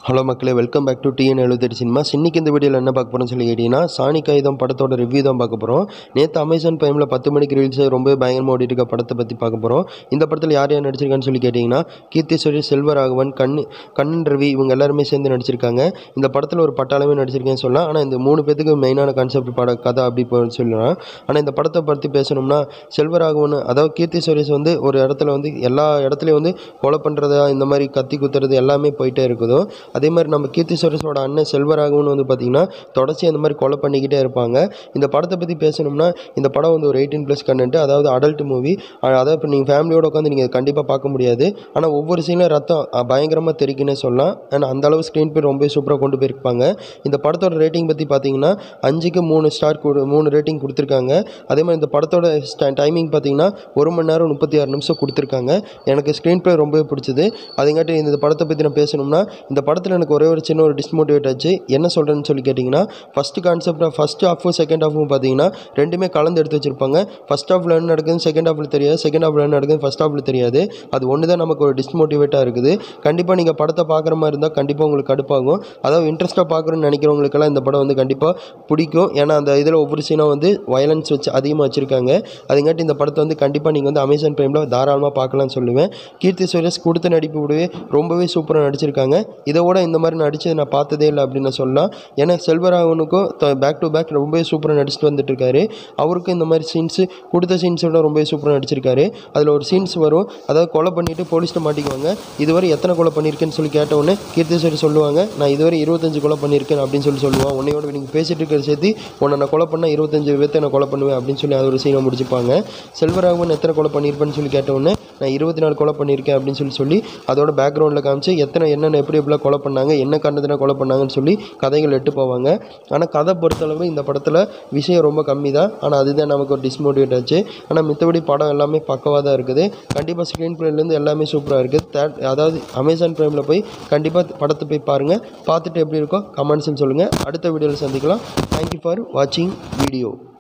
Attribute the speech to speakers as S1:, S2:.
S1: hello மக்களே welcome back to TN எழுபத்தெட்டு cinemas இன்றைக்கி இந்த வீடியோவில் என்ன பார்க்க போகிறோம்னு சொல்லி கேட்டிங்கன்னா சாணி காகிதம் படத்தோட ரிவ்யூ தான் பார்க்க போகிறோம் நேற்று அமேசான் டைமில் பத்து மணிக்கு ரீல்ஸ் ரொம்ப பயங்கரமாக ஓடிட்டு இருக்க படத்தை பற்றி பார்க்க போகிறோம் இந்த படத்தில் யார் யார் நடிச்சிருக்கான்னு சொல்லி கேட்டிங்கன்னா கீர்த்தி சுரேஷ் செல்வராகவன் கண் கண்ணன் ரவி இவங்க எல்லாருமே சேர்ந்து நடிச்சிருக்காங்க இந்த படத்தில் ஒரு பட்டாளமே நடிச்சிருக்கேன்னு சொல்லலாம் ஆனால் இந்த மூணு பேத்துக்கு மெயினான கான்செப்ட் பட கதை அப்படி போய் சொல்லலாம் ஆனால் இந்த படத்தை பற்றி பேசணும்னா செல்வராகவன் அதாவது கீர்த்தி சுரேஷ் வந்து ஒரு இடத்துல வந்து எல்லா இடத்துலையும் வந்து கொலை பண்ணுறதா இந்த மாதிரி கத்தி குத்துறது எல்லாமே போயிட்டே இருக்குதோ அதே மாதிரி நம்ம கீர்த்தி சுரேஷோட அண்ணன் செல்வராகவன் வந்து பார்த்திங்கன்னா தொடர்ச்சி அந்த மாதிரி கொலை பண்ணிக்கிட்டே இருப்பாங்க இந்த படத்தை பற்றி பேசணும்னா இந்த படம் வந்து ஒரு எயிட்டீன் ப்ளஸ் கண்டென்ட் அதாவது அடல்ட் மூவி அதாவது இப்போ நீங்கள் ஃபேமிலியோட உட்காந்து நீங்கள் கண்டிப்பாக பார்க்க முடியாது ஆனால் ஒவ்வொரு சீனில் ரத்தம் அஹ், பயங்கரமாக தெரிக்குன்னே சொல்லலாம் ஏன்னா அந்த அளவு ஸ்க்ரீன் பே ரொம்ப சூப்பராக கொண்டு போயிருப்பாங்க இந்த படத்தோட ரேட்டிங் பற்றி பார்த்தீங்கன்னா அஞ்சுக்கு மூணு ஸ்டார் கொடு மூணு ரேட்டிங் கொடுத்துருக்காங்க அதே மாதிரி இந்த படத்தோட டைமிங் பார்த்தீங்கன்னா ஒரு மணி நேரம் முப்பத்தி ஆறு நிமிஷம் கொடுத்துருக்காங்க எனக்கு ஸ்க்ரீன் ப்ளே ரொம்பவே பிடிச்சது அதுங்காட்டி இந்த படத்தை பற்றி நான் பேசணும்னா இந்த படத்தில் எனக்கு ஒரே ஒரு சின்ன ஒரு டிஸ்மோட்டிவேட் ஆச்சு என்ன சொல்கிறேன்னு சொல்லி கேட்டிங்கன்னா ஃபஸ்ட்டு கான்செப்டாக ஃபஸ்ட்டு ஹாஃபும் செகண்ட் ஹாஃபும் பார்த்தீங்கன்னா ரெண்டுமே கலந்து எடுத்து வச்சிருப்பாங்க ஃபஸ்ட் ஹாஃபில் என்ன நடக்குதுன்னு செகண்ட் ஹாஃபில் தெரியாது செகண்ட் ஹாஃபில் என்ன நடக்குதுன்னு ஃபஸ்ட் ஹாஃபில் தெரியாது அது ஒன்று தான் நமக்கு ஒரு டிஸ்மோட்டிவேட்டாக இருக்குது கண்டிப்பாக நீங்கள் படத்தை பார்க்குற மாதிரி இருந்தால் கண்டிப்பாக உங்களுக்கு கடுப்பாகும் அதாவது இன்ட்ரெஸ்ட்டாக பார்க்குறோன்னு நினைக்கிறவங்களுக்கெல்லாம் இந்த படம் வந்து கண்டிப்பாக பிடிக்கும் ஏன்னா அந்த இதில் ஒவ்வொரு சீனாக வந்து வயலன்ஸ் வச்சு அதிகமாக வச்சுருக்காங்க அதுங்காட்டி இந்த படத்தை வந்து கண்டிப்பாக நீங்கள் வந்து அமேசான் ப்ரைமில் தாராளமாக பார்க்கலாம்னு சொல்லுவேன் கீர்த்தி சுரேஷ் கொடுத்த நடிப்பு விடவே ரொம்பவே சூப்பராக நடிச்சிருக்காங்க இதை விட இந்த மாதிரி நடிச்சது நான் பார்த்ததே இல்லை அப்படின்னு நான் சொல்லலாம் ஏன்னா செல்வராகவனுக்கும் பேக் டு பேக் ரொம்பவே சூப்பராக நடிச்சிட்டு வந்துட்டு இருக்காரு அவருக்கும் இந்த மாதிரி சீன்ஸு கொடுத்த சீன்ஸோட ரொம்பவே சூப்பராக நடிச்சிருக்காரு அதில் ஒரு சீன்ஸ் வரும் அதாவது கொலை பண்ணிவிட்டு போலீஸ்ட்டு மாட்டிக்குவாங்க இதுவரை எத்தனை கொலை பண்ணியிருக்கேன்னு சொல்லி கேட்ட உடனே கீர்த்தி சுரேஷ் சொல்லுவாங்க நான் இதுவரை இருபத்தஞ்சு கொலை பண்ணியிருக்கேன் அப்படின்னு சொல்லி சொல்லுவான் உன்னையோட நீங்கள் பேசிட்டு இருக்கிற சேர்த்து உன்னை நான் கொலை பண்ணால் இருபத்தஞ்சு பேர்த்தை நான் கொலை பண்ணுவேன் அப்படின்னு சொல்லி அது ஒரு சீனை முடிச்சுப்பாங்க செல்வராகவன் எத்தனை கொலை பண்ணியிருப்பேன்னு சொல்லி கேட்ட உடனே நான் இருபத்தி நாலு கொலை பண்ணியிருக்கேன் அப்படின்னு சொல்லி சொல்லி அதோட பேக்ரவுண்டில் காமிச்சு எத்தனை என்னென்ன எப்படி எப்படிலாம் கொலை பண்ணாங்க என்ன காரணத்தினா கொலை பண்ணாங்கன்னு சொல்லி கதைகள் எட்டு போவாங்க ஆனால் கதை பொறுத்தளவு இந்த படத்தில் விஷயம் ரொம்ப கம்மி தான் ஆனால் அதுதான் நமக்கு ஒரு டிஸ்மோட்டிவேட் ஆச்சு ஆனால் மித்தபடி படம் எல்லாமே பக்கவாக தான் இருக்குது கண்டிப்பாக ஸ்க்ரீன் ப்ளேலேருந்து எல்லாமே சூப்பராக இருக்குது தேட் அதாவது அமேசான் ப்ரைமில் போய் கண்டிப்பாக படத்தை போய் பாருங்கள் பார்த்துட்டு எப்படி இருக்கோ கமெண்ட்ஸ்னு சொல்லுங்கள் அடுத்த வீடியோவில் சந்திக்கலாம் தேங்க்யூ ஃபார் வாட்சிங் வீடியோ